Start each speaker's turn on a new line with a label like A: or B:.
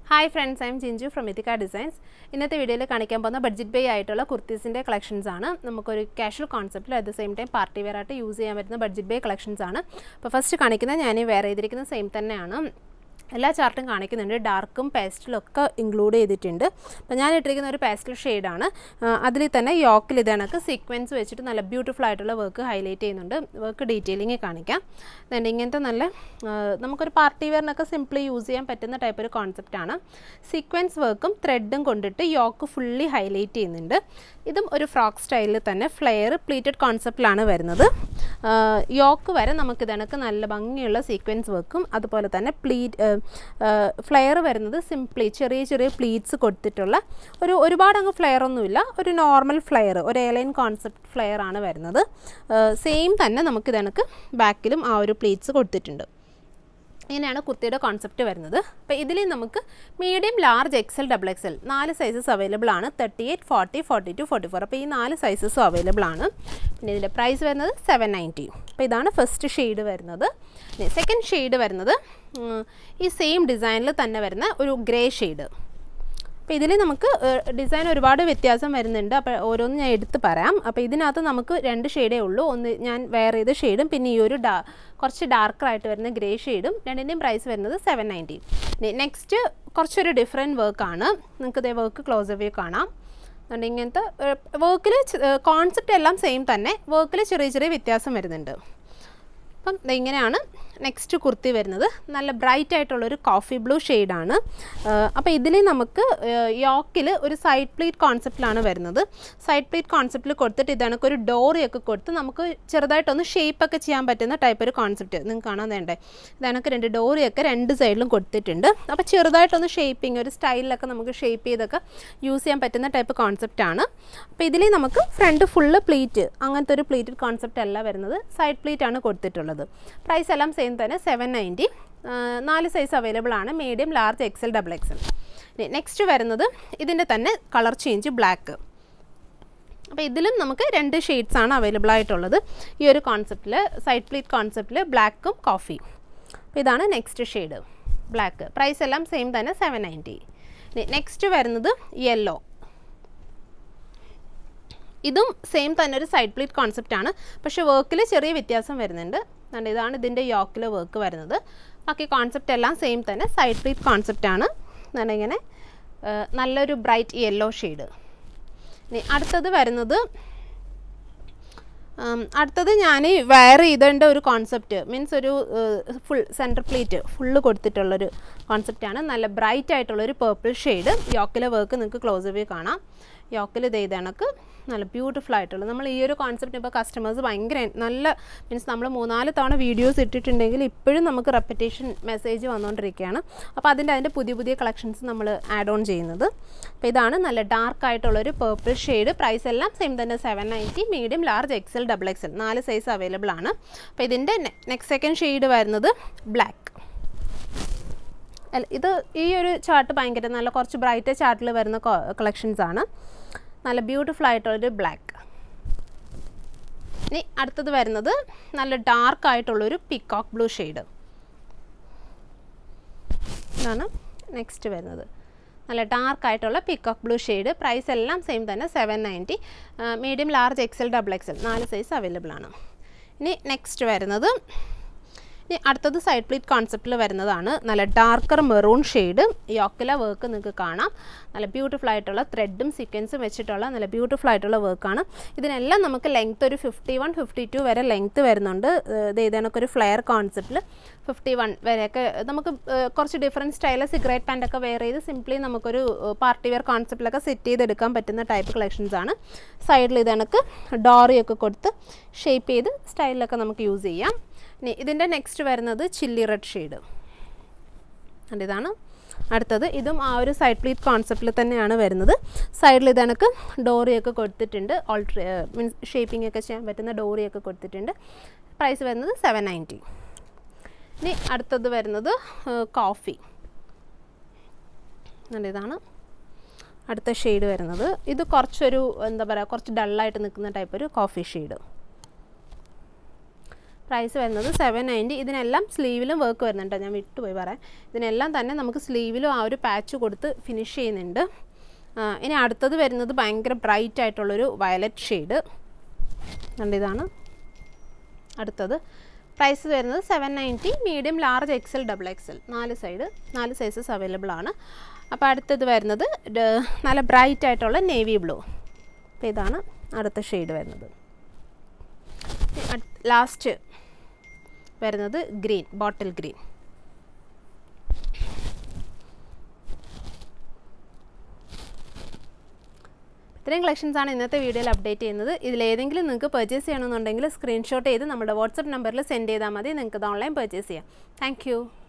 A: hi friends I am Jinchu from Ithikka designs ഇന്നത്തെ വീഡിയോയിൽ കാണിക്കാൻ പോകുന്ന ബഡ്ജറ്റ് ബേ ആയിട്ടുള്ള കുർത്തീസിൻ്റെ കളക്ഷൻസ് ആണ് നമുക്കൊരു കാഷ്വൽ കോൺസെപ്റ്റിൽ at the same time party wear ആയിട്ട് യൂസ് ചെയ്യാൻ പറ്റുന്ന ബഡ്ജറ്റ് ബേ കളക്ഷൻസ് ആണ് അപ്പോൾ ഫസ്റ്റ് കാണിക്കുന്നത് ഞാൻ വെയർ ചെയ്തിരിക്കുന്ന സെയിം തന്നെയാണ് എല്ലാ ചാർട്ടും കാണിക്കുന്നുണ്ട് ഡാർക്കും പേസ്റ്റലും ഒക്കെ ഇൻക്ലൂഡ് ചെയ്തിട്ടുണ്ട് അപ്പോൾ ഞാൻ ഇട്ടിരിക്കുന്ന ഒരു പേസ്റ്റൽ ഷെയ്ഡാണ് അതിൽ തന്നെ യോക്കിൽ ഇത് കണക്ക് സീക്വൻസ് വെച്ചിട്ട് നല്ല ബ്യൂട്ടിഫുൾ ആയിട്ടുള്ള വർക്ക് ഹൈലൈറ്റ് ചെയ്യുന്നുണ്ട് വർക്ക് ഡീറ്റെയിലിംഗ് കാണിക്കാം അതുകൊണ്ട് ഇങ്ങനത്തെ നല്ല ആ, നമുക്കൊരു പാർട്ടി വെയറിനൊക്കെ സിംപ്ലി യൂസ് ചെയ്യാൻ പറ്റുന്ന ടൈപ്പ് ഒരു കോൺസെപ്റ്റാണ് സീക്വൻസ് വർക്കും ത്രെഡും കൊണ്ടിട്ട് യോക്ക് ഫുള്ളി ഹൈലൈറ്റ് ചെയ്യുന്നുണ്ട് ഇതും ഒരു ഫ്രോക്ക് സ്റ്റൈലിൽ തന്നെ ഫ്ലെയർ പ്ലീറ്റഡ് കോൺസെപ്റ്റിലാണ് വരുന്നത് യോക്ക് വരെ നമുക്ക് ഇതണക്ക് നല്ല ഭംഗിയുള്ള സീക്വൻസ് വർക്കും അതുപോലെ തന്നെ പ്ലീറ്റ് ഫ്ലെയർ വരുന്നത് സിംപ്ലി ചെറിയ ചെറിയ പ്ലീറ്റ്സ് കൊടുത്തിട്ടുള്ള ഒരു ഒരുപാട് അങ്ങ് ഫ്ലെയർ ഒന്നുമില്ല ഒരു നോർമൽ ഫ്ലെയർ ഒരു എയർലൈൻ കോൺസെപ്റ്റ് ഫ്ലെയർ ആണ് വരുന്നത് സെയിം തന്നെ നമുക്ക് ഇതണക്ക് ബാക്കിലും ആ ഒരു പ്ലീറ്റ്സ് കൊടുത്തിട്ടുണ്ട് ഇങ്ങനെയാണ് കുർത്തിയുടെ കോൺസെപ്റ്റ് വരുന്നത് അപ്പോൾ ഇതിൽ നമുക്ക് medium large XL double XL നാല് സൈസസ് അവൈലബിൾ ആണ് thirty eight forty forty two forty four അപ്പോൾ ഈ നാല് സൈസസും അവൈലബിൾ ആണ് പിന്നെ ഇതിൻ്റെ പ്രൈസ് വരുന്നത് സെവൻ നയൻറ്റി അപ്പോൾ ഇതാണ് ഫസ്റ്റ് ഷെയ്ഡ് വരുന്നത് സെക്കൻഡ് ഷെയ്ഡ് വരുന്നത് ഉം, ഈ സെയിം ഡിസൈനിൽ തന്നെ വരുന്ന ഒരു ഗ്രേ ഷെയ്ഡ് അപ്പോൾ ഇതിൽ നമുക്ക് ഡിസൈൻ ഒരുപാട് വ്യത്യാസം വരുന്നുണ്ട് അപ്പോൾ ഓരോന്ന് ഞാൻ എടുത്ത് പറയാം അപ്പോൾ ഇതിനകത്ത് നമുക്ക് രണ്ട് ഷെയ്ഡേ ഉള്ളൂ ഒന്ന് ഞാൻ വേറെ ചെയ്ത ഷെയ്ഡും പിന്നെ ഈ ഒരു ഡാ കുറച്ച് ഡാർക്കർ ആയിട്ട് വരുന്ന ഗ്രേ ഷെയ്ഡും രണ്ടിൻ്റെയും പ്രൈസ് വരുന്നത് സെവൻ നയൻറ്റി നെക്സ്റ്റ് കുറച്ചൊരു ഡിഫറെൻറ്റ് വർക്കാണ് നിങ്ങൾക്ക് ഇതേ വർക്ക് ക്ലോസ് വ്യൂ കാണാം അതുകൊണ്ട് ഇങ്ങനത്തെ വർക്കിൽ കോൺസെപ്റ്റ് എല്ലാം സെയിം തന്നെ വർക്കിൽ ചെറിയ ചെറിയ വ്യത്യാസം വരുന്നുണ്ട് അപ്പം ദേ ഇങ്ങനെയാണ് നെക്സ്റ്റ് കുർത്തി വരുന്നത് നല്ല ബ്രൈറ്റ് ആയിട്ടുള്ളൊരു കോഫി ബ്ലൂ ഷെയ്ഡാണ് അപ്പോൾ ഇതിൽ നമുക്ക് യോക്കിൽ ഒരു സൈഡ് പ്ലീറ്റ് കോൺസെപ്റ്റിലാണ് വരുന്നത് സൈഡ് പ്ലീറ്റ് കോൺസെപ്റ്റിൽ കൊടുത്തിട്ട് ഇതണക്ക് ഒരു ഡോറിയൊക്കെ കൊടുത്ത് നമുക്ക് ചെറുതായിട്ടൊന്ന് ഷേപ്പൊക്കെ ചെയ്യാൻ പറ്റുന്ന ടൈപ്പ് ഒരു കോൺസെപ്റ്റ് നിങ്ങൾക്ക് കാണാൻ വേണ്ടേ ഇതണക്ക് രണ്ട് ഡോറിയൊക്കെ രണ്ട് സൈഡിലും കൊടുത്തിട്ടുണ്ട് അപ്പോൾ ചെറുതായിട്ടൊന്ന് ഷേപ്പിംഗ് ഒരു സ്റ്റൈലിലൊക്കെ നമുക്ക് ഷേപ്പ് ചെയ്തൊക്കെ യൂസ് ചെയ്യാൻ പറ്റുന്ന ടൈപ്പ് കോൺസെപ്റ്റാണ് അപ്പോൾ ഇതിൽ നമുക്ക് ഫ്രണ്ട് ഫുള്ള് പ്ലീറ്റ് അങ്ങനത്തെ ഒരു പ്ലീറ്റഡ് കോൺസെപ്റ്റ് അല്ല വരുന്നത് സൈഡ് പ്ലീറ്റ് ആണ് കൊടുത്തിട്ടുള്ളത് പ്രൈസ് എല്ലാം സെയിം തന്നെ സെവൻ നയൻറ്റി നാല് സൈസ് അവൈലബിൾ ആണ് medium large XL double XL next വരുന്നത് ഇതിൻ്റെ തന്നെ കളർ ചേഞ്ച് ബ്ലാക്ക് അപ്പോൾ ഇതിലും നമുക്ക് രണ്ട് ഷെയ്ഡ്സ് ആണ് അവൈലബിൾ ആയിട്ടുള്ളത് ഈ ഒരു കോൺസെപ്റ്റിൽ സൈഡ് പ്ലീറ്റ് കോൺസെപ്റ്റിൽ ബ്ലാക്കും കോഫി അപ്പോൾ ഇതാണ് നെക്സ്റ്റ് ഷെയ്ഡ് ബ്ലാക്ക് പ്രൈസ് എല്ലാം സെയിം തന്നെ സെവൻ നയൻറ്റി നെക്സ്റ്റ് വരുന്നത് യെല്ലോ ഇതും സെയിം തന്നെ ഒരു സൈഡ് പ്ലീറ്റ് കോൺസെപ്റ്റ് ആണ് പക്ഷേ വർക്കിൽ ചെറിയ വ്യത്യാസം വരുന്നുണ്ട് അതുകൊണ്ട് ഇതാണ് ഇതിൻ്റെ യോക്കിൽ വർക്ക് വരുന്നത് ബാക്കി കോൺസെപ്റ്റ് എല്ലാം സെയിം തന്നെ സൈഡ് പ്ലീറ്റ് കോൺസെപ്റ്റ് ആണ് എന്നാണ് ഇങ്ങനെ ആ, നല്ലൊരു ബ്രൈറ്റ് യെല്ലോ ഷെയ്ഡ് ഇനി അടുത്തത് വരുന്നത് ഉം, അടുത്തത് ഞാൻ വയർ ചെയ്തേണ്ട ഒരു കോൺസെപ്റ്റ് മീൻസ് ഒരു ഫുൾ സെൻറ്റർ പ്ലേറ്റ് ഫുള്ള് കൊടുത്തിട്ടുള്ളൊരു കോൺസെപ്റ്റാണ് നല്ല ബ്രൈറ്റ് ആയിട്ടുള്ളൊരു പേർപ്പിൾ ഷെയ്ഡ് യോക്കിലെ വർക്ക് നിങ്ങൾക്ക് ക്ലോസ് വ്യൂ കാണാം യോക്കിൽ ഇത് ചെയ്ത കണക്ക് നല്ല ബ്യൂട്ടിഫുൾ ആയിട്ടുള്ള നമ്മൾ ഈ ഒരു കോൺസെപ്റ്റ് ഇപ്പോൾ കസ്റ്റമേഴ്സ് ഭയങ്കര നല്ല മീൻസ് നമ്മൾ മൂന്നാല് തവണ വീഡിയോസ് ഇട്ടിട്ടുണ്ടെങ്കിൽ ഇപ്പോഴും നമുക്ക് റെപ്പറ്റേഷൻ മെസ്സേജ് വന്നുകൊണ്ടിരിക്കുകയാണ് അപ്പോൾ അതിൻ്റെ അതിൻ്റെ പുതിയ പുതിയ കളക്ഷൻസ് നമ്മൾ ആഡ് ഓൺ ചെയ്യുന്നത് അപ്പോൾ ഇതാണ് നല്ല ഡാർക്ക് ആയിട്ടുള്ളൊരു പേർപ്പിൾ ഷെയ്ഡ് പ്രൈസ് എല്ലാം സെയിം തന്നെ seven ninety medium large XL double XL നാല് സൈസ് അവൈലബിൾ ആണ് അപ്പോൾ ഇതിൻ്റെ നെക്സ്റ്റ് സെക്കൻഡ് ഷെയ്ഡ് വരുന്നത് ബ്ലാക്ക് അല്ല ഇത് ഈ ഒരു ചാർട്ട് ഭയങ്കര നല്ല കുറച്ച് ബ്രൈറ്റ് ചാർട്ടിൽ വരുന്ന കളക്ഷൻസ് ആണ് നല്ല ബ്യൂട്ടിഫുൾ ആയിട്ടുള്ളൊരു ബ്ലാക്ക് ഇനി അടുത്തത് വരുന്നത് നല്ല ഡാർക്ക് ആയിട്ടുള്ളൊരു പിക്കോക്ക് ബ്ലൂ ഷെയ്ഡ് ഇതാണ് നെക്സ്റ്റ് വരുന്നത് നല്ല ഡാർക്ക് ആയിട്ടുള്ള പിക്കോക്ക് ബ്ലൂ ഷെയ്ഡ് പ്രൈസ് എല്ലാം സെയിം തന്നെ seven ninety medium large XL double XL നാല് സൈസ് അവൈലബിൾ ആണ് ഇനി നെക്സ്റ്റ് വരുന്നത് ഇനി അടുത്തത് സൈഡ് പ്ലീറ്റ് കോൺസെപ്റ്റിൽ വരുന്നതാണ് നല്ല ഡാർക്കർ മെറൂൺ ഷെയ്ഡ് യോക്കില വർക്ക് നിങ്ങൾക്ക് കാണാം നല്ല ബ്യൂട്ടിഫുൾ ആയിട്ടുള്ള ത്രെഡും സീക്വൻസും വെച്ചിട്ടുള്ള നല്ല ബ്യൂട്ടിഫുൾ ആയിട്ടുള്ള വർക്കാണ് ഇതിനെല്ലാം നമുക്ക് ലെങ്ത് ഒരു ഫിഫ്റ്റി വൺ ഫിഫ്റ്റി ടു വരെ ലെങ്ത് വരുന്നുണ്ട് ഇത് ഇതേണൊക്കെ ഒരു ഫ്ലെയർ കോൺസെപ്റ്റിൽ ഫിഫ്റ്റി വൺ വരെയൊക്കെ നമുക്ക് ഏഹ്, കുറച്ച് ഡിഫറെൻറ്റ് സ്റ്റൈലിൽ സിഗരറ്റ് പാൻ്റൊക്കെ വെയർ ചെയ്ത് സിംപ്ലി നമുക്കൊരു പാർട്ടി വെയർ കോൺസെപ്റ്റിലൊക്കെ സെറ്റ് ചെയ്തെടുക്കാൻ പറ്റുന്ന ടൈപ്പ് കളക്ഷൻസ് ആണ് സൈഡിൽ ഇത് കണക്ക് ഡോറിയൊക്കെ കൊടുത്ത് ഷേപ്പ് ചെയ്ത് സ്റ്റൈലിലൊക്കെ നമുക്ക് യൂസ് ചെയ്യാം ഇനി ഇതിൻ്റെ നെക്സ്റ്റ് വരുന്നത് ചില്ലി റെഡ് ഷെയ്ഡ് ഇതാണ് അടുത്തത് ഇതും ആ ഒരു സൈഡ് പ്ലീറ്റ് കോൺസെപ്റ്റിൽ തന്നെയാണ് വരുന്നത് സൈഡിൽ ഇത് കണക്ക് ഡോറിയൊക്കെ കൊടുത്തിട്ടുണ്ട് ഓൾട്രേ മീൻസ് ഷേപ്പിംഗ് ഒക്കെ ചെയ്യാൻ പറ്റുന്ന ഡോറിയൊക്കെ കൊടുത്തിട്ടുണ്ട് പ്രൈസ് വരുന്നത് സെവൻ നയൻറ്റി ഇനി അടുത്തത് വരുന്നത് കോഫി ഇതാണ് അടുത്ത ഷെയ്ഡ് വരുന്നത് ഇത് കുറച്ചൊരു എന്താ പറയുക കുറച്ച് ഡള്ളായിട്ട് നിൽക്കുന്ന ടൈപ്പ് ഒരു കോഫി ഷെയ്ഡ് പ്രൈസ് വരുന്നത് സെവൻ നയൻറ്റി ഇതിനെല്ലാം സ്ലീവിലും വർക്ക് വരുന്നുണ്ട് ഞാൻ വിട്ടുപോയി പറയാം ഇതിനെല്ലാം തന്നെ നമുക്ക് സ്ലീവിലും ആ ഒരു പാച്ച് കൊടുത്ത് ഫിനിഷ് ചെയ്യുന്നുണ്ട് ആ, ഇനി അടുത്തത് വരുന്നത് ഭയങ്കര ബ്രൈറ്റ് ആയിട്ടുള്ളൊരു വയലറ്റ് ഷെയ്ഡ് ഇതാണ് അടുത്തത് പ്രൈസ് വരുന്നത് seven ninety medium large XL double XL നാല് സൈഡ് നാല് സൈസസ് അവൈലബിൾ ആണ് അപ്പോൾ അടുത്തത് വരുന്നത് ഡ- നല്ല ബ്രൈറ്റ് ആയിട്ടുള്ള നേവി ബ്ലൂ അപ്പോൾ ഇതാണ് അടുത്ത ഷെയ്ഡ് വരുന്നത് ലാസ്റ്റ് വരുന്നത് ഗ്രീൻ ബോട്ടിൽ ഗ്രീൻ ഇത്രയും കളക്ഷൻസ് ആണ് ഇന്നത്തെ വീഡിയോയിൽ അപ്ഡേറ്റ് ചെയ്യുന്നത് ഇതിലേതെങ്കിലും നിങ്ങൾക്ക് പർച്ചേസ് ചെയ്യണമെന്നുണ്ടെങ്കിൽ സ്ക്രീൻഷോട്ട് ചെയ്ത് നമ്മുടെ വാട്സപ്പ് നമ്പറിൽ സെൻഡ് ചെയ്താൽ മതി നിങ്ങൾക്ക് ഇത് ഓൺലൈൻ പർച്ചേസ് ചെയ്യാം താങ്ക്